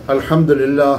الحمد لله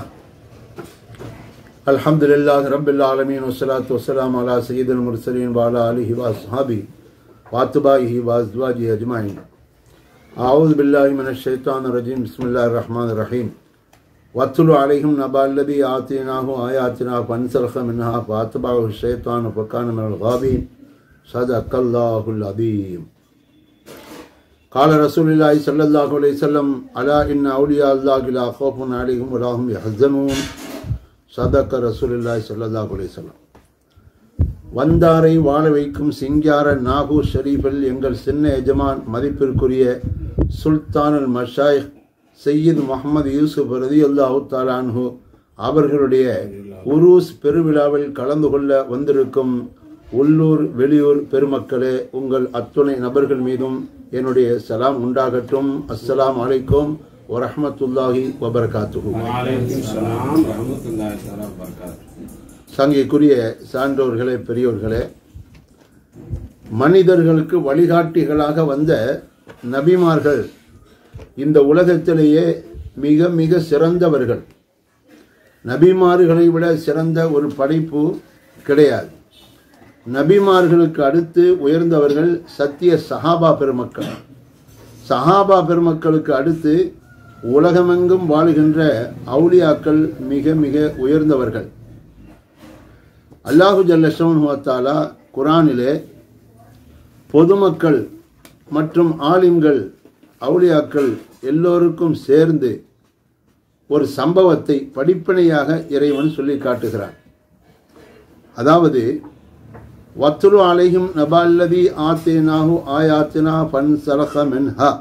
الحمد لله رب العالمين والصلاة والسلام على سيد المرسلين وعلى آله وأصحابه وأتباعه وأزواجه أجمعين أعوذ بالله من الشيطان الرجيم بسم الله الرحمن الرحيم واتل عليهم نبأ الذي آتيناه آياتنا فانسلخ منها فأتبعه الشيطان فكان من الغابين صدق الله العظيم قال رسول الله صلى الله عليه وسلم ألا إن أولياء الله لا خوف عليهم ولا هم يحزنون صدق رسول الله صلى الله عليه وسلم வந்தாரை வாழ வைக்கும் சிங்கார நாகூர் ஷரீஃபில் எங்கள் சின்ன எஜமான் மதிப்பிற்குரிய சுல்தானுல் மஷாய் சையீத் முகமது யூசுப் ரதி அல்லாஹு தாலான்ஹு அவர்களுடைய உருஸ் பெருவிழாவில் கலந்து கொள்ள வந்திருக்கும் உள்ளூர் வெளியூர் பெருமக்களே உங்கள் அத்துணை நபர்கள் மீதும் என்னுடைய சலாம் உண்டாகட்டும் அஸ்ஸலாம் அலைக்கும் வரஹமத்துல்லாஹி வபரகாத்துஹு வலைக்கும் சலாம் ரஹமத்துல்லாஹி தஆலா வபரகாத்துஹு சங்கைக்குரிய சான்றோர்களே பெரியோர்களே மனிதர்களுக்கு வழிகாட்டிகளாக வந்த நபிமார்கள் இந்த உலகத்திலேயே மிக மிக சிறந்தவர்கள் நபிமார்களை விட சிறந்த ஒரு படைப்பு கிடையாது நபிமார்களுக்கு அடுத்து உயர்ந்தவர்கள் சத்திய சஹாபா பெருமக்கள் சஹாபா பெருமக்களுக்கு அடுத்து உலகமெங்கும் வாழுகின்ற அவுலியாக்கள் மிக மிக உயர்ந்தவர்கள் அல்லாஹு ஜல்லஷோன்ஹாத்தாலா குரானிலே பொதுமக்கள் மற்றும் ஆலிம்கள் அவுலியாக்கள் எல்லோருக்கும் சேர்ந்து ஒரு சம்பவத்தை படிப்பனையாக இறைவன் சொல்லி காட்டுகிறான் அதாவது வத்துரு அலைஹிம் நபால்லதி ஆத்தேனாஹு ஆயாத்தினா பன் சலஹ மென்ஹா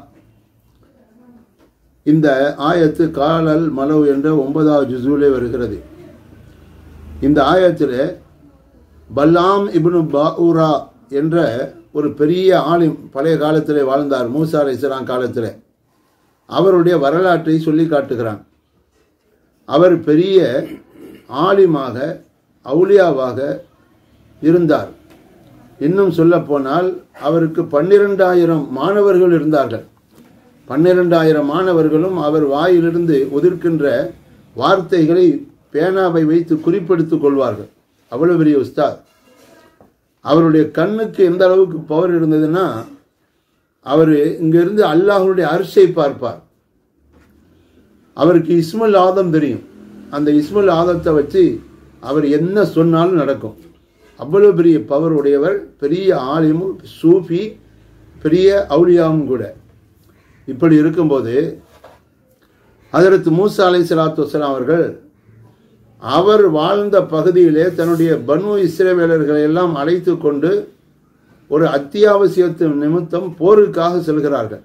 இந்த ஆயத்து காலல் மலவு என்ற ஒன்பதாவது ஜுசூலே வருகிறது இந்த ஆயத்திலே பல்லாம் இப்னு பாஊரா என்ற ஒரு பெரிய ஆலிம் பழைய காலத்திலே வாழ்ந்தார் மூசா அலை இஸ்லாம் காலத்தில் அவருடைய வரலாற்றை சொல்லி காட்டுகிறான் அவர் பெரிய ஆலிமாக அவுலியாவாக இருந்தார் இன்னும் சொல்ல போனால் அவருக்கு பன்னிரெண்டாயிரம் மாணவர்கள் இருந்தார்கள் பன்னிரெண்டாயிரம் மாணவர்களும் அவர் வாயிலிருந்து உதிர்க்கின்ற வார்த்தைகளை பேனாவை வைத்து குறிப்பெடுத்துக் கொள்வார்கள் அவ்வளவு பெரிய உஸ்தாத் அவருடைய கண்ணுக்கு எந்த அளவுக்கு பவர் இருந்ததுன்னா அவர் இங்கிருந்து அல்லாஹனுடைய அரிசை பார்ப்பார் அவருக்கு இஸ்முல் ஆதம் தெரியும் அந்த இஸ்முல் ஆதத்தை வச்சு அவர் என்ன சொன்னாலும் நடக்கும் அவ்வளவு பெரிய பவர் உடையவர் பெரிய ஆலிமும் சூஃபி பெரிய அவுலியாவும் கூட இப்படி இருக்கும்போது அதற்கு மூசா அலை சலாத்து வசலாம் அவர்கள் அவர் வாழ்ந்த பகுதியிலே தன்னுடைய பனு இஸ்ரேவேலர்களை எல்லாம் அழைத்து கொண்டு ஒரு அத்தியாவசியத்து நிமித்தம் போருக்காக செல்கிறார்கள்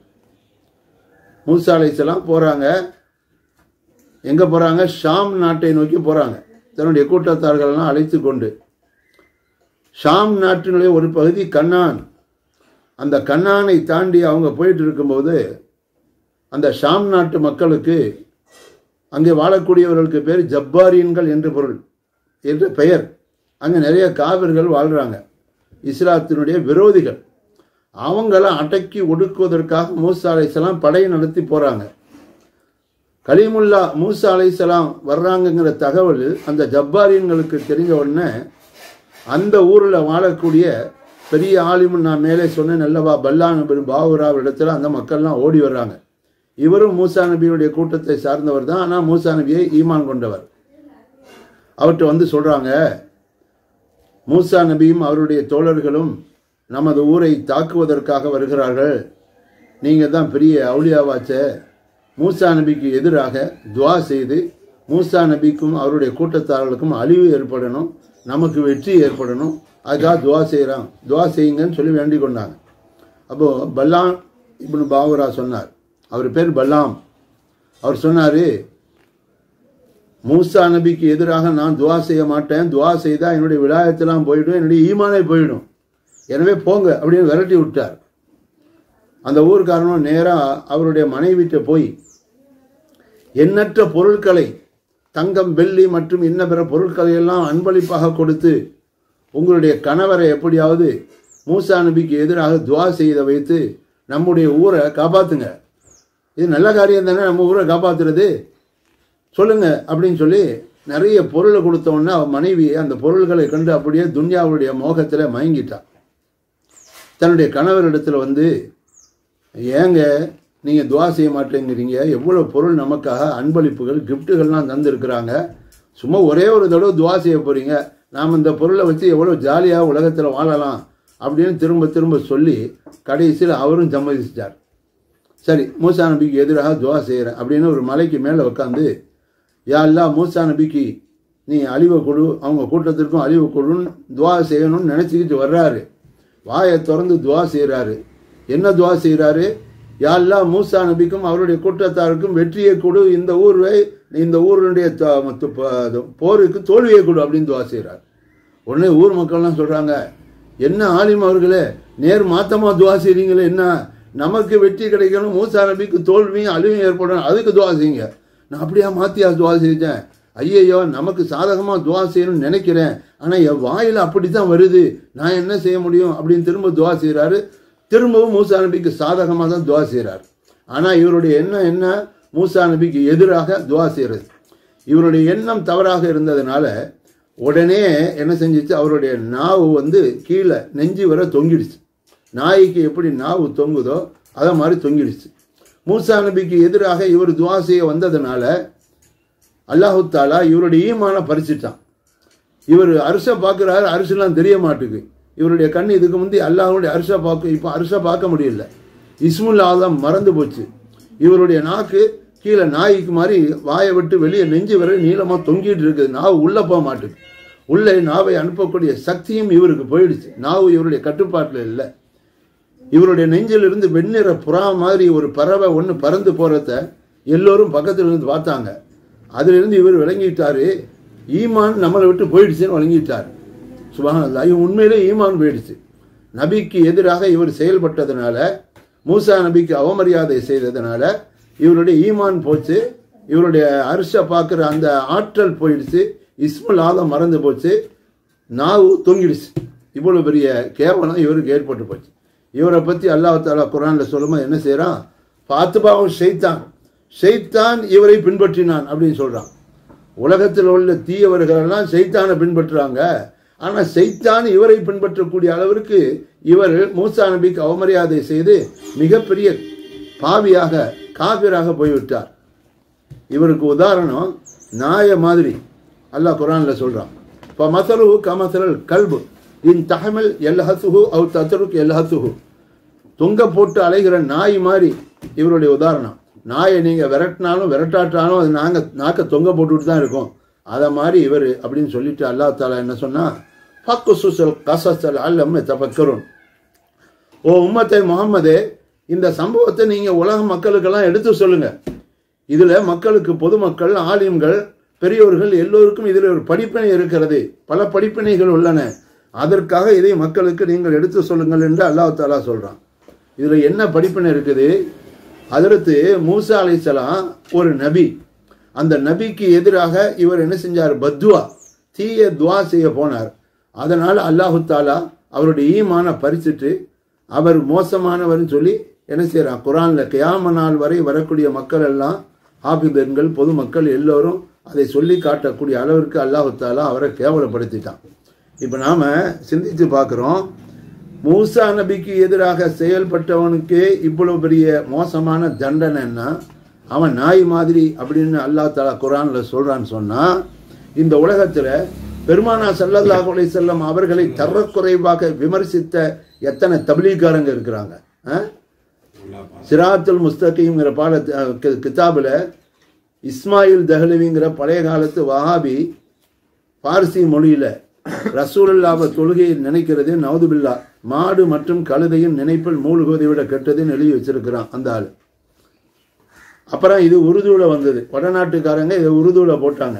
மூசா அலைசலாம் போறாங்க எங்க போறாங்க ஷாம் நாட்டை நோக்கி போறாங்க தன்னுடைய கூட்டத்தார்களெல்லாம் அழைத்து கொண்டு ஷாம் நாட்டினுடைய ஒரு பகுதி கண்ணான் அந்த கண்ணானை தாண்டி அவங்க போயிட்டு இருக்கும்போது அந்த ஷாம் நாட்டு மக்களுக்கு அங்கே வாழக்கூடியவர்களுக்கு பேர் ஜப்பாரியன்கள் என்று பொருள் என்ற பெயர் அங்கே நிறைய காவிர்கள் வாழ்கிறாங்க இஸ்லாத்தினுடைய விரோதிகள் அவங்கள அடக்கி ஒடுக்குவதற்காக மூசா அலைசலாம் படை நடத்தி போகிறாங்க கலிமுல்லா மூசா அலைசலாம் வர்றாங்கங்கிற தகவல் அந்த ஜப்பாரியன்களுக்கு தெரிஞ்ச உடனே அந்த ஊரில் வாழக்கூடிய பெரிய ஆலிமுன் நான் மேலே சொன்னேன் நல்லவா பல்லான் பாவுரா இடத்துல அந்த மக்கள்லாம் ஓடி வர்றாங்க இவரும் மூசா நபியுடைய கூட்டத்தை சார்ந்தவர் தான் ஆனால் மூசா நபியை ஈமான் கொண்டவர் அவர்கிட்ட வந்து சொல்கிறாங்க மூசா நபியும் அவருடைய தோழர்களும் நமது ஊரை தாக்குவதற்காக வருகிறார்கள் நீங்கள் தான் பெரிய அவுளியாவாச்ச மூசா நபிக்கு எதிராக துவா செய்து மூசா நபிக்கும் அவருடைய கூட்டத்தார்களுக்கும் அழிவு ஏற்படணும் நமக்கு வெற்றி ஏற்படணும் அதுக்காக துவா செய்கிறான் துவா செய்யுங்கன்னு சொல்லி வேண்டிக் கொண்டாங்க அப்போது பல்லான் இப்படி பாவரா சொன்னார் அவர் பேர் பல்லாம் அவர் சொன்னார் மூசா நபிக்கு எதிராக நான் துவா செய்ய மாட்டேன் துவா செய்தால் என்னுடைய விழாயத்தெல்லாம் போயிடும் என்னுடைய ஈமானே போயிடும் எனவே போங்க அப்படின்னு விரட்டி விட்டார் அந்த ஊர்க்காரனும் நேராக அவருடைய மனைவிட்ட போய் எண்ணற்ற பொருட்களை தங்கம் வெள்ளி மற்றும் இன்ன பிற பொருட்களை எல்லாம் அன்பளிப்பாக கொடுத்து உங்களுடைய கணவரை எப்படியாவது மூசா நபிக்கு எதிராக துவா செய்த வைத்து நம்முடைய ஊரை காப்பாத்துங்க இது நல்ல காரியம் தானே நம்ம ஊரை காப்பாத்துறது சொல்லுங்க அப்படின்னு சொல்லி நிறைய பொருளை கொடுத்த உடனே அவன் மனைவி அந்த பொருள்களை கண்டு அப்படியே துன்யாவுடைய மோகத்தில் மயங்கிட்டான் தன்னுடைய கணவரிடத்துல வந்து ஏங்க நீங்கள் துவா செய்ய மாட்டேங்கிறீங்க எவ்வளோ பொருள் நமக்காக அன்பளிப்புகள் கிஃப்ட்டுகள்லாம் தந்திருக்கிறாங்க சும்மா ஒரே ஒரு தடவை துவா செய்ய போகிறீங்க நாம் இந்த பொருளை வச்சு எவ்வளோ ஜாலியாக உலகத்தில் வாழலாம் அப்படின்னு திரும்ப திரும்ப சொல்லி கடைசியில் அவரும் சம்மதிச்சிட்டார் சரி மூசா நபிக்கு எதிராக துவா செய்கிறேன் அப்படின்னு ஒரு மலைக்கு மேலே உட்காந்து யா அல்லா மூசா நபிக்கு நீ அழிவை கொடு அவங்க கூட்டத்திற்கும் அழிவை கொடுன்னு துவா செய்யணும்னு நினச்சிக்கிட்டு வர்றாரு வாயை திறந்து துவா செய்கிறாரு என்ன துவா செய்கிறாரு யா அல்லா மூசா நபிக்கும் அவருடைய கூட்டத்தாருக்கும் வெற்றியை கொடு இந்த ஊரை இந்த ஊருடைய த- த- ப- போருக்கு தோல்வியை கொடு அப்படின்னு துவா செய்கிறார் உடனே ஊர் மக்கள்லாம் சொல்கிறாங்க என்ன ஆலிம் அவர்களே நேர் மாத்தமா துவா செய்றீங்களே என்ன நமக்கு வெற்றி கிடைக்கணும் மூசா நபிக்கு தோல்வியும் அழிவும் ஏற்படணும் அதுக்கு துவா செய்யுங்க நான் அப்படியா மாத்தியா துவா செஞ்சேன் ஐயையோ நமக்கு சாதகமாக துவா செய்யணும்னு நினைக்கிறேன் ஆனால் என் வாயில் அப்படி தான் வருது நான் என்ன செய்ய முடியும் அப்படின்னு திரும்ப துவா செய்கிறாரு திரும்பவும் மூசா நபிக்கு சாதகமாக தான் துவா செய்கிறார் ஆனால் இவருடைய எண்ணம் என்ன மூசா நபிக்கு எதிராக துவா செய்கிறது இவருடைய எண்ணம் தவறாக இருந்ததுனால உடனே என்ன செஞ்சிச்சு அவருடைய நாவு வந்து கீழே நெஞ்சு வர தொங்கிடுச்சு நாய்க்கு எப்படி நாவு தொங்குதோ அதை மாதிரி தொங்கிடுச்சு மூசா நபிக்கு எதிராக இவர் துவா செய்ய வந்ததுனால அல்லாஹு தாலா இவருடைய ஈமான பறிச்சிட்டான் இவர் அரிசை பார்க்குறாரு அரிசெல்லாம் தெரிய மாட்டுக்கு இவருடைய கண் இதுக்கு முந்தி அல்லாஹ்வுடைய அரிசை பார்க்க இப்போ அரிசை பார்க்க முடியல இஸ்முல் ஆதம் மறந்து போச்சு இவருடைய நாக்கு கீழே நாய்க்கு மாதிரி வாயை விட்டு வெளியே நெஞ்சு வரை நீளமாக தொங்கிட்டு இருக்குது நாவு உள்ளே போக மாட்டுது உள்ளே நாவை அனுப்பக்கூடிய சக்தியும் இவருக்கு போயிடுச்சு நாவு இவருடைய கட்டுப்பாட்டில் இல்லை இவருடைய நெஞ்சிலிருந்து வெண்ணிற புறா மாதிரி ஒரு பறவை ஒன்று பறந்து போகிறத எல்லோரும் பக்கத்துல இருந்து பார்த்தாங்க அதிலிருந்து இவர் விளங்கிட்டாரு ஈமான் நம்மளை விட்டு போயிடுச்சுன்னு விளங்கிட்டார் சுபஹானல்லாஹ் இவன் உண்மையிலே ஈமான் போயிடுச்சு நபிக்கு எதிராக இவர் செயல்பட்டதுனால மூசா நபிக்கு அவமரியாதை செய்ததுனால இவருடைய ஈமான் போச்சு இவருடைய அரிசை பார்க்குற அந்த ஆற்றல் போயிடுச்சு இஸ்முல் ஆதம் மறந்து போச்சு நாவு தொங்கிடுச்சு இவ்வளோ பெரிய கேவலம் இவருக்கு ஏற்பட்டு போச்சு இவரை பற்றி அல்லாஹ் தாலா குரானில் சொல்லும்போது என்ன செய்கிறான் பாத்துபாவும் ஷெய்தான் ஷெய்தான் இவரை பின்பற்றினான் அப்படின்னு சொல்கிறான் உலகத்தில் உள்ள தீயவர்களெல்லாம் செய்தானை பின்பற்றுறாங்க ஆனால் செய்தான் இவரை பின்பற்றக்கூடிய அளவிற்கு இவர் மூசா நபிக்கு அவமரியாதை செய்து மிகப்பெரிய பாவியாக காபிராக போய்விட்டார் இவருக்கு உதாரணம் நாய மாதிரி அல்லாஹ் குரான்ல சொல்றான் இப்போ மசலு கமசலல் கல்பு இன் தகமல் எல்ஹசுஹு அவு தத்தருக்கு எல்ஹசுஹு தொங்க போட்டு அலைகிற நாய் மாதிரி இவருடைய உதாரணம் நாயை நீங்கள் விரட்டினாலும் விரட்டாட்டாலும் அது நாங்கள் நாக்க தொங்க போட்டுட்டு தான் இருக்கோம் அதை மாதிரி இவர் அப்படின்னு சொல்லிட்டு அல்லாஹ் தாலா என்ன சொன்னா பக்கு சுசல் கசசல் அல்லம் தபக்கரும் ஓ உம்மத்தை முகம்மதே இந்த சம்பவத்தை நீங்கள் உலக மக்களுக்கெல்லாம் எடுத்து சொல்லுங்க இதில் மக்களுக்கு பொதுமக்கள் ஆலிம்கள் பெரியோர்கள் எல்லோருக்கும் இதில் ஒரு படிப்பினை இருக்கிறது பல படிப்பினைகள் உள்ளன அதற்காக இதை மக்களுக்கு நீங்கள் எடுத்து சொல்லுங்கள் என்று அல்லாஹ் தாலா சொல்கிறான் இதில் என்ன படிப்பினை இருக்குது அதற்கு மூசா அலைசலாம் ஒரு நபி அந்த நபிக்கு எதிராக இவர் என்ன செஞ்சார் பத்வா தீய துவா செய்ய போனார் அதனால் அல்லாஹு தாலா அவருடைய ஈமான பறிச்சிட்டு அவர் மோசமானவர்னு சொல்லி என்ன செய்கிறான் குரானில் கியாம நாள் வரை வரக்கூடிய மக்கள் எல்லாம் ஆபிதன்கள் பொதுமக்கள் எல்லோரும் அதை சொல்லி காட்டக்கூடிய அளவிற்கு அல்லாஹு தாலா அவரை கேவலப்படுத்திட்டான் இப்போ நாம் சிந்தித்து பார்க்குறோம் மூசா நபிக்கு எதிராக செயல்பட்டவனுக்கே இவ்வளவு பெரிய மோசமான தண்டனைன்னா அவன் நாய் மாதிரி அப்படின்னு அல்லாஹ் தாலா குரான்ல சொல்றான்னு சொன்னா இந்த உலகத்துல பெருமானா ஸல்லல்லாஹு அலைஹி செல்லம் அவர்களை தரக்குறைவாக விமர்சித்த எத்தனை தபிலீக்காரங்க இருக்கிறாங்க ஆ? சிராத்துல் முஸ்தகிங்கிற பாட கிதாபில் இஸ்மாயில் தஹ்லவிங்கிற பழைய காலத்து வஹாபி பார்சி மொழியில ரசூலுல்லாவை தொழுகையை நினைக்கிறது நவுதுபில்லா மாடு மற்றும் கழுதையின் நினைப்பில் மூழ்குவதை விட கெட்டதுன்னு எழுதி வச்சிருக்கிறான் அந்த ஆள் அப்புறம் இது உருதுல வந்தது வடநாட்டுக்காரங்க இதை உருதுல போட்டாங்க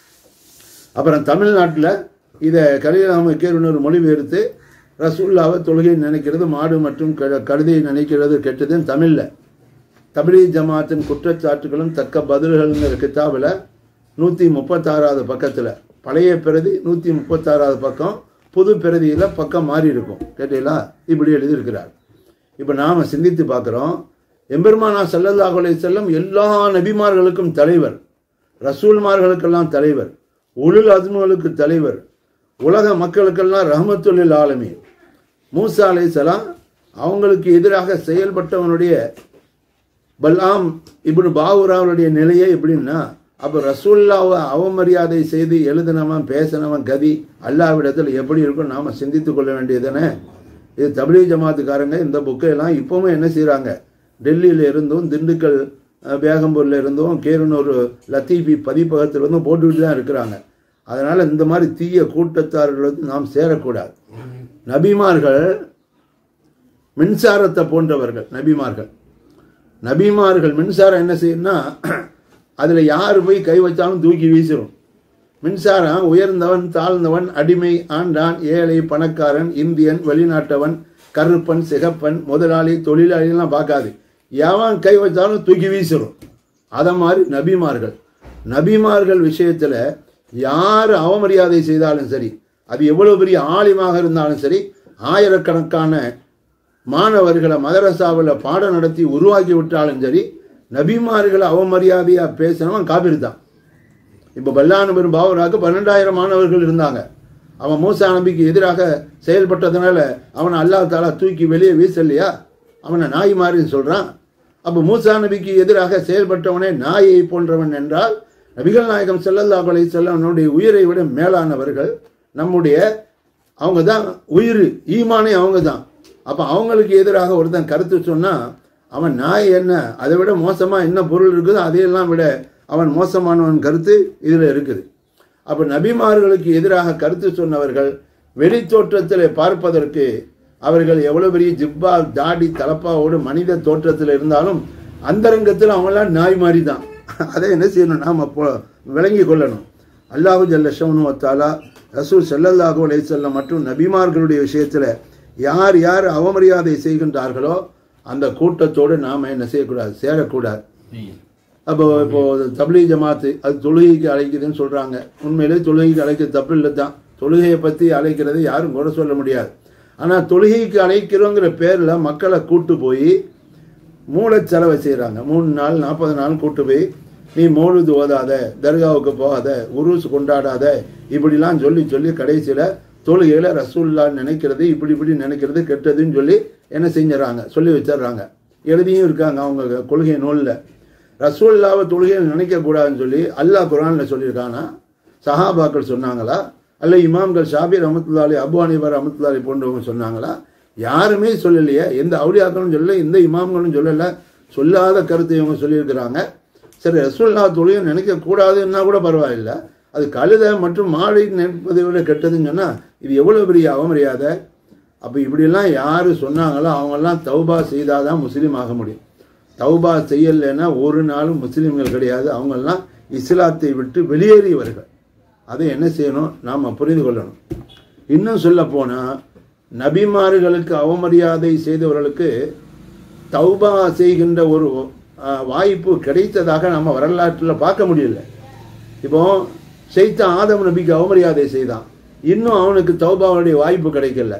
அப்புறம் தமிழ்நாட்டில் இதை கலிலாமக்கேர் மொழிபெயர்த்து ரசூல்லாவை தொழுகை நினைக்கிறது மாடு மற்றும் க- கழுதையை நினைக்கிறது கெட்டதுன்னு தமிழில் தபிலி ஜமாத்தின் குற்றச்சாட்டுகளும் தக்க பதில்கள்ங்கிற கிதாபில் நூற்றி முப்பத்தாறாவது பக்கத்தில் பழைய பிரதி நூற்றி முப்பத்தாறாவது பக்கம் புது பிரதியில் பக்கம் மாறி இருக்கும் கேட்டீங்களா இப்படி எழுதியிருக்கிறார் இப்போ நாம் சிந்தித்து பார்க்குறோம் எம்பெருமானா ஸல்லல்லாஹு அலைஹி செல்லம் எல்லா நபிமார்களுக்கும் தலைவர் ரசூல்மார்களுக்கெல்லாம் தலைவர் உலுல் அஸ்முகளுக்கு தலைவர் உலக மக்களுக்கெல்லாம் ரஹமத்துல்லில் ஆலமி மூசா அலைஹிஸ்ஸலாம் அவங்களுக்கு எதிராக செயல்பட்டவனுடைய பல்லாம் இப்னு பாவுராவுடைய நிலையே எப்படின்னா அப்போ ரசூல்லாவை அவமரியாதை செய்து எழுதினவன் பேசினவன் கதி அல்லாவிடத்தில் எப்படி இருக்கும் நாம் சிந்தித்து கொள்ள வேண்டியதுதானே இது தபிலி ஜமாத்துக்காரங்க இந்த புக்கை எல்லாம் இப்பவும் என்ன செய்கிறாங்க டெல்லியில் இருந்தும் திண்டுக்கல் அஹ், பேகம்பூர்ல இருந்தும் கேரனூர் லத்தீபி பதிப்பகத்தில் இருந்தும் போட்டுக்கிட்டு தான் இருக்கிறாங்க அதனால் இந்த மாதிரி தீய கூட்டத்தார்களுக்கு நாம் சேரக்கூடாது நபிமார்கள் மின்சாரத்தை போன்றவர்கள் நபிமார்கள் நபிமார்கள் மின்சாரம் என்ன செய்யும்னா அதில் யார் போய் கை வச்சாலும் தூக்கி வீசிடும் மின்சாரம் உயர்ந்தவன் தாழ்ந்தவன் அடிமை ஆண்டான் ஏழை பணக்காரன் இந்தியன் வெளிநாட்டவன் கருப்பன் சிகப்பன் முதலாளி தொழிலாளிலாம் பார்க்காது எவன் கை வச்சாலும் தூக்கி வீசிடும் அதை மாதிரி நபிமார்கள் நபிமார்கள் விஷயத்தில் யார் அவமரியாதை செய்தாலும் சரி அது எவ்வளவு பெரிய ஆலிமாக இருந்தாலும் சரி ஆயிரக்கணக்கான மாணவர்களை மதரசாவில் பாடம் நடத்தி உருவாக்கி விட்டாலும் சரி நபிமார்களை அவமரியாதையாக பேசினவன் காபிர் தான் இப்போ பல்லான பெரும் பாவராக்கு பன்னெண்டாயிரம் மாணவர்கள் இருந்தாங்க அவன் மூசா நபிக்கு எதிராக செயல்பட்டதுனால அவனை அல்லாஹ் தாலா தூக்கி வெளியே வீசலையா அவனை நாய் மாறின்னு சொல்கிறான் அப்போ மூசா நபிக்கு எதிராக செயல்பட்டவனே நாயை போன்றவன் என்றால் நபிகள் நாயகம் ஸல்லல்லாஹு அலைஹி செல்லவனுடைய உயிரை விட மேலானவர்கள் நம்முடைய அவங்க தான் உயிர் ஈமானே அவங்க தான் அப்போ அவங்களுக்கு எதிராக ஒருத்தன் கருத்து சொன்னால் அவன் நாய் என்ன அதை விட மோசமாக என்ன பொருள் இருக்குதோ அதையெல்லாம் விட அவன் மோசமானவன் கருத்து இதில் இருக்குது அப்போ நபிமார்களுக்கு எதிராக கருத்து சொன்னவர்கள் வெளித்தோற்றத்தில் பார்ப்பதற்கு அவர்கள் எவ்வளோ பெரிய ஜிப்பா தாடி தலப்பாவோடு மனித தோற்றத்தில் இருந்தாலும் அந்தரங்கத்தில் அவங்களாம் நாய் மாதிரி தான் அதை என்ன செய்யணும் நாம் அப்போ விளங்கி கொள்ளணும் அல்லாஹு ஜல்ல ஷவுனு வத்தாலா ரசூல் ஸல்லல்லாஹு அலைஹி வஸல்லம் மற்றும் நபிமார்களுடைய விஷயத்தில் யார் யார் அவமரியாதை செய்கின்றார்களோ அந்த கூட்டத்தோடு நாம் என்ன செய்யக்கூடாது சேரக்கூடாது அப்போ இப்போ தப்லீ ஜமாத்து அது தொழுகைக்கு அழைக்குதுன்னு சொல்றாங்க உண்மையிலே தொழுகைக்கு அழைக்க தப்பு இல்லை தான் தொழுகையை பற்றி அழைக்கிறது யாரும் குறை சொல்ல முடியாது ஆனால் தொழுகைக்கு அழைக்கிறோங்கிற பேரில் மக்களை கூட்டு போய் மூளைச் செலவை செய்கிறாங்க மூணு நாள் நாற்பது நாள் கூட்டு போய் நீ மௌலுது ஓதாத தர்காவுக்கு போகாத உருஸ் கொண்டாடாத இப்படிலாம் சொல்லி சொல்லி கடைசியில் தொழுகையில் ரசூல்லா நினைக்கிறது இப்படி இப்படி நினைக்கிறது கெட்டதுன்னு சொல்லி என்ன செஞ்சுறாங்க சொல்லி வச்சிடுறாங்க எழுதியும் இருக்காங்க அவங்க கொள்கை நூலில் ரசூல்லாவை தொழுகையில் நினைக்கக்கூடாதுன்னு சொல்லி அல்லாஹ் குரானில் சொல்லியிருக்கானா சஹாபாக்கள் சொன்னாங்களா அல்ல இமாம்கள் ஷாபி ரமத்துல்லாலி அபு அனிபர் ரமத்துல்லாலி போன்றவங்க சொன்னாங்களா யாருமே சொல்லலையே எந்த அவுளியாக்களும் சொல்லல எந்த இமாம்களும் சொல்லலை சொல்லாத கருத்தை இவங்க சொல்லியிருக்கிறாங்க சரி ரசூல்லா தொழுகை நினைக்கக்கூடாதுன்னா கூட பரவாயில்ல அது கழுதை மற்றும் மாலை நினைப்பதை விட கெட்டதுன்னு சொன்னால் இது எவ்வளோ பெரிய அவமரியாதை அப்போ இப்படியெல்லாம் யார் சொன்னாங்களோ அவங்கெல்லாம் தௌபா செய்தால் தான் முஸ்லீம் ஆக முடியும் தௌபா செய்யலைன்னா ஒரு நாளும் முஸ்லீம்கள் கிடையாது அவங்கெல்லாம் இஸ்லாத்தை விட்டு வெளியேறியவர்கள் அதை என்ன செய்யணும் நாம் புரிந்து கொள்ளணும் இன்னும் சொல்ல போனால் நபிமார்களுக்கு அவமரியாதை செய்தவர்களுக்கு தௌபா செய்கின்ற ஒரு அஹ், வாய்ப்பு கிடைத்ததாக நம்ம வரலாற்றில் பார்க்க முடியல இப்போ செய்த ஆதம் நபிக்கு அவமரியாதை செய்தான் இன்னும் அவனுக்கு தௌபாவுடைய வாய்ப்பு கிடைக்கல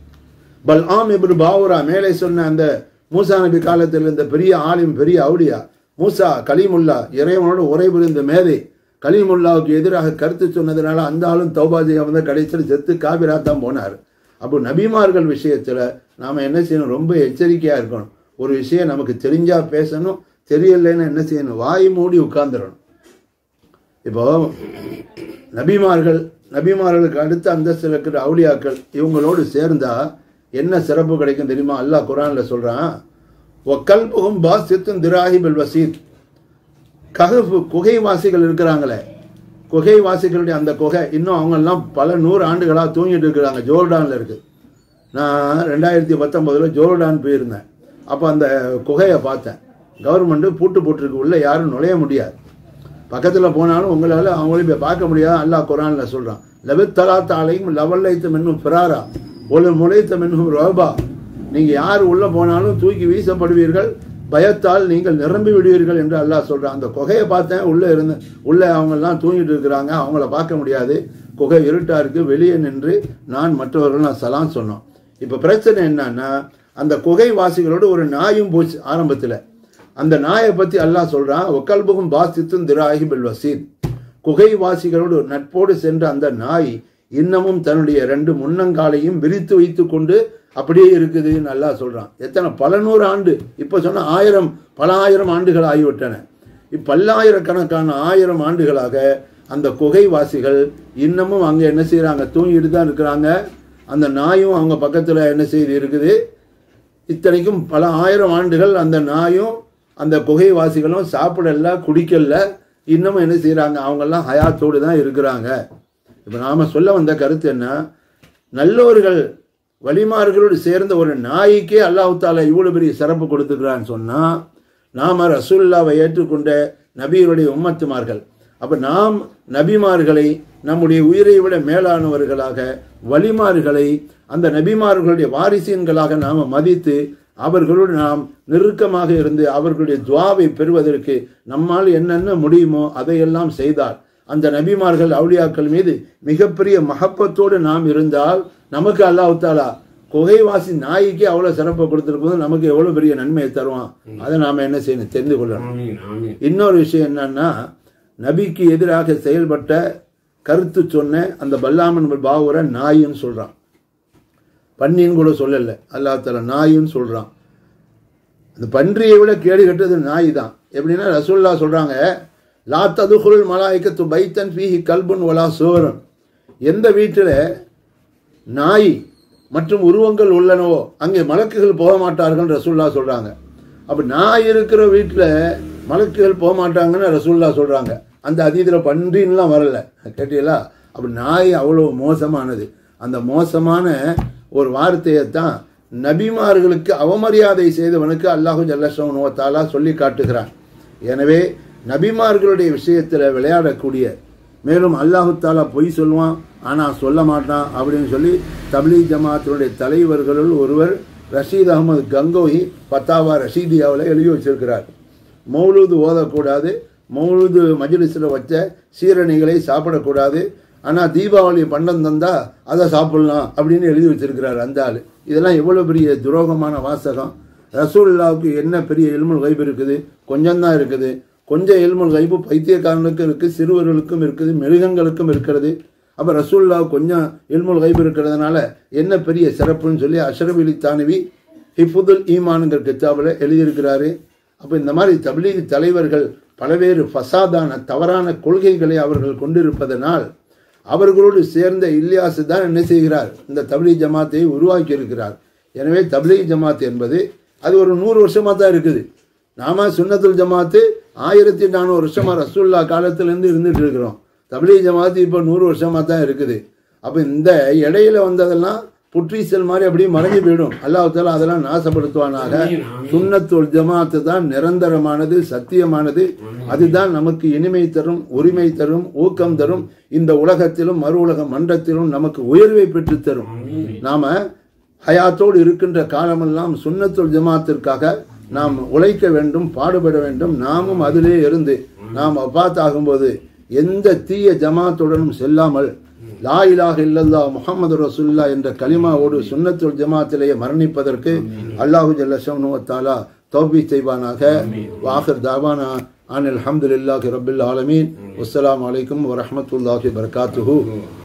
பல் ஆம் இப்னு பாவுரா மேலே சொன்ன அந்த மூசா நபி காலத்தில் இருந்த பெரிய ஆலிம் பெரிய அவுலியா மூசா கலீமுல்லா இறைவனோடு உரை புரிந்த மேதை கலீமுல்லாவுக்கு எதிராக கருத்து சொன்னதுனால அந்த ஆளும் தௌபா செய்ய வந்து கடைசியில் செத்து காபிரா தான் போனார் அப்போ நபிமார்கள் விஷயத்தில் நாம் என்ன செய்யணும் ரொம்ப எச்சரிக்கையாக இருக்கணும் ஒரு விஷயம் நமக்கு தெரிஞ்சா பேசணும் தெரியலைன்னா என்ன செய்யணும் வாய் மூடி உட்கார்ந்துடணும் இப்போ நபிமார்கள் நபிமார்களுக்கு அடுத்த அந்தஸ்தில் இருக்கிற அவுலியாக்கள் இவங்களோடு சேர்ந்தா என்ன சிறப்பு கிடைக்கும் தெரியுமா அல்லாஹ் குரான்ல சொல்றான் ஒக்கல் புகும் பாசித்தும் திராஹிபல் வசீத் கஹஃப் குகைவாசிகள் இருக்கிறாங்களே குகைவாசிகளுடைய அந்த குகை இன்னும் அவங்கெல்லாம் பல நூறு ஆண்டுகளாக தூங்கிட்டு இருக்கிறாங்க ஜோர்டானில் இருக்கு நான் ரெண்டாயிரத்தி பத்தொம்போதில் ஜோர்டான் போயிருந்தேன் அப்போ அந்த குகையை பார்த்தேன் கவர்மெண்ட்டு பூட்டு போட்டிருக்கு உள்ள யாரும் நுழைய முடியாது பக்கத்தில் போனாலும் உங்களால் அவங்களையும் போய் பார்க்க முடியாது அல்லாஹ் குரானில் சொல்கிறான் லெவத்தலா தாலையும் லவல்லைத்து மென்னும் பிராரா ஒரு முளைத்த மென்னும் ரோபா நீங்கள் யார் உள்ளே போனாலும் தூக்கி வீசப்படுவீர்கள் பயத்தால் நீங்கள் நிரம்பி விடுவீர்கள் என்று அல்லாஹ் சொல்கிறான் அந்த குகையை பார்த்தேன் உள்ளே இருந்து உள்ளே அவங்கெல்லாம் தூங்கிட்டு இருக்கிறாங்க அவங்கள பார்க்க முடியாது குகை இருட்டாக இருக்குது வெளியே நின்று நான் மற்றவர்கள் சலாம் சொன்னோம் இப்போ பிரச்சனை என்னன்னா அந்த குகை வாசிகளோடு ஒரு நாயும் போச்சு ஆரம்பத்தில் அந்த நாயை பத்தி அல்லாஹ் சொல்றான் ஒக்கல்புகும் பாசித்தும் திராகி பில் வசீத் குகைவாசிகளோடு நட்போடு சென்ற அந்த நாய் இன்னமும் தன்னுடைய ரெண்டு முன்னங்காலையும் விரித்து வைத்து கொண்டு அப்படியே இருக்குதுன்னு அல்லாஹ் சொல்றான் எத்தனை பல நூறு ஆண்டு இப்ப சொன்ன ஆயிரம் பல ஆயிரம் ஆண்டுகள் ஆகிவிட்டன இப்பல்லாயிரக்கணக்கான ஆயிரம் ஆண்டுகளாக அந்த குகைவாசிகள் இன்னமும் அங்க என்ன செய்றாங்க தூங்கிட்டு தான் இருக்கிறாங்க அந்த நாயும் அவங்க பக்கத்துல என்ன செய்து இருக்குது இத்தனைக்கும் பல ஆயிரம் ஆண்டுகள் அந்த நாயும் அந்த குகைவாசிகளும் சாப்பிடல குடிக்கல இன்னமும் என்ன செய்றாங்க அவங்கெல்லாம் ஹயாத்தோடு தான் இருக்கிறாங்க இப்போ நாம சொல்ல வந்த கருத்து என்ன நல்லோர்கள் வலிமார்களோடு சேர்ந்த ஒரு நாய்க்கே அல்லாஹ் தாலா இவ்வளவு பெரிய சிறப்பு கொடுத்துக்கிறான்னு சொன்னா நாம ரசூல்லாவை ஏற்றுக்கொண்ட நபியருடைய உம்மத்துமார்கள் அப்ப நாம் நபிமார்களை நம்முடைய உயிரை விட மேலானவர்களாக வலிமார்களை அந்த நபிமார்களுடைய வாரிசியன்களாக நாம மதித்து அவர்களோடு நாம் நெருக்கமாக இருந்து அவர்களுடைய துவாவை பெறுவதற்கு நம்மால் என்னென்ன முடியுமோ அதையெல்லாம் செய்தால் அந்த நபிமார்கள் அவுளியாக்கள் மீது மிகப்பெரிய மகப்பத்தோடு நாம் இருந்தால் நமக்கு அல்லாஹ் தாலா குகைவாசி நாய்க்கு அவ்வளவு சிறப்பை கொடுத்திருக்கும் நமக்கு எவ்வளவு பெரிய நன்மையை தருவான் அதை நாம என்ன செய்யணும் தெரிந்து கொள்ளணும் ஆமீன் ஆமீன் இன்னொரு விஷயம் என்னன்னா நபிக்கு எதிராக செயல்பட்ட கருத்து சொன்ன அந்த பல்லாமன் பாவூரை நாயின்னு சொல்றான் பன்னின்னு கூட சொல்லல அல்லாஹ் தஆலா நாயின்னு சொல்றான் அந்த பன்றியை விட கேடு கெட்டது நாய் தான் எப்படின்னா ரசூல்லா சொல்றாங்க லா ததுகுல் மலாய்க்கத்து பைத்தன் ஃபீஹி கல்புன் வலா சோரன் எந்த வீட்டில் நாய் மற்றும் உருவங்கள் உள்ளனவோ அங்கே மலக்குகள் போக மாட்டார்கள் ரசூல்லா சொல்றாங்க அப்ப நாய் இருக்கிற வீட்டில் மலக்குகள் போக மாட்டாங்கன்னு ரசூல்லா சொல்றாங்க அந்த அதீதில் பன்றின்லாம் வரல கேட்டீங்களா அப்ப நாய் அவ்வளவு மோசமானது அந்த மோசமான ஒரு வார்த்தையைத்தான் நபிமார்களுக்கு அவமரியாதை செய்தவனுக்கு அல்லாஹு ஜல்லஷவனுவத்தாலா சொல்லி காட்டுகிறான் எனவே நபிமார்களுடைய விஷயத்தில் விளையாடக்கூடிய மேலும் அல்லாஹு தாலா பொய் சொல்லுவான் ஆனால் சொல்ல மாட்டான் அப்படின்னு சொல்லி தப்லீக் ஜமாத்தினுடைய தலைவர்களுள் ஒருவர் ரஷீத் அகமது கங்கோஹி பத்தாவா ரஷீதியாவில் எழுதி வச்சிருக்கிறார் மௌலூது ஓதக்கூடாது மௌலூது மஜ்லிஸில் வச்ச சீரணிகளை சாப்பிடக்கூடாது ஆனால் தீபாவளி பண்டம் தந்தா அதை சாப்பிடலாம் அப்படின்னு எழுதி வச்சிருக்கிறார் அந்த ஆள் இதெல்லாம் எவ்வளோ பெரிய துரோகமான வாசகம் ரசூல்லாவுக்கு என்ன பெரிய எல்முல் கைப்பு இருக்குது கொஞ்சம் தான் இருக்குது கொஞ்சம் எல்முல் கைப்பு பைத்தியக்காரனுக்கும் இருக்குது சிறுவர்களுக்கும் இருக்குது மிருகங்களுக்கும் இருக்கிறது அப்போ ரசூல்லாவுக்கு கொஞ்சம் எல்முல் கைப்பு இருக்கிறதுனால என்ன பெரிய சிறப்புன்னு சொல்லி அஷரப் அலி தானவி ஹிஃபுதுல் ஈமானுங்கிற கித்தாபில் எழுதியிருக்கிறாரு அப்போ இந்த மாதிரி தப்லீக் தலைவர்கள் பல்வேறு ஃபசாதான தவறான கொள்கைகளை அவர்கள் கொண்டிருப்பதனால் அவர்களோடு சேர்ந்த இல்யாசு தான் என்ன செய்கிறார் இந்த தப்லீக் ஜமாத்தை உருவாக்கி இருக்கிறார் எனவே தப்லீக் ஜமாத் என்பது அது ஒரு நூறு வருஷமா தான் இருக்குது நாம சுன்னத்துல் ஜமாத்து ஆயிரத்தி நானூறு வருஷமா ரசூல்லா காலத்திலேருந்து இருந்துட்டு இருக்கிறோம் தப்லீக் ஜமாத்து இப்போ நூறு வருஷமா தான் இருக்குது அப்போ இந்த இடையில வந்ததெல்லாம் புற்றீசல் மாதிரி அப்படியே மறைஞ்சு போயிடும் அல்லாஹால அதெல்லாம் நாசப்படுத்துவானாக சுன்னத்துல் ஜமாத்து தான் நிரந்தரமானது சத்தியமானது அதுதான் நமக்கு இனிமை தரும் உரிமை தரும் ஊக்கம் தரும் இந்த உலகத்திலும் மறு உலக மன்றத்திலும் நமக்கு உயர்வை பெற்று தரும் நாம ஹயாத்தோடு இருக்கின்ற காலமெல்லாம் சுன்னத்துல் ஜமாத்திற்காக நாம் உழைக்க வேண்டும் பாடுபட வேண்டும் நாமும் அதிலே இருந்து நாம் அபாத் ஆகும்போது எந்த தீய ஜமாத்துடனும் செல்லாமல் லா இலாஹ இல்லல்லா முஹம்மது ரசூல்லா என்ற கலிமாவோடு சுன்னத்துல் ஜமாத்திலேயே மரணிப்பதற்கு அல்லாஹு ஜல்லஷம்னு தாலா தௌபி செய்வானாக வாஹர் தாவானா அனில் அல்ஹம்துலில்லாஹி ரபில் ஆலமீன் அஸ்ஸலாமு அலைக்கும் வரஹ்மத்துல்லாஹி வபரகாத்துஹு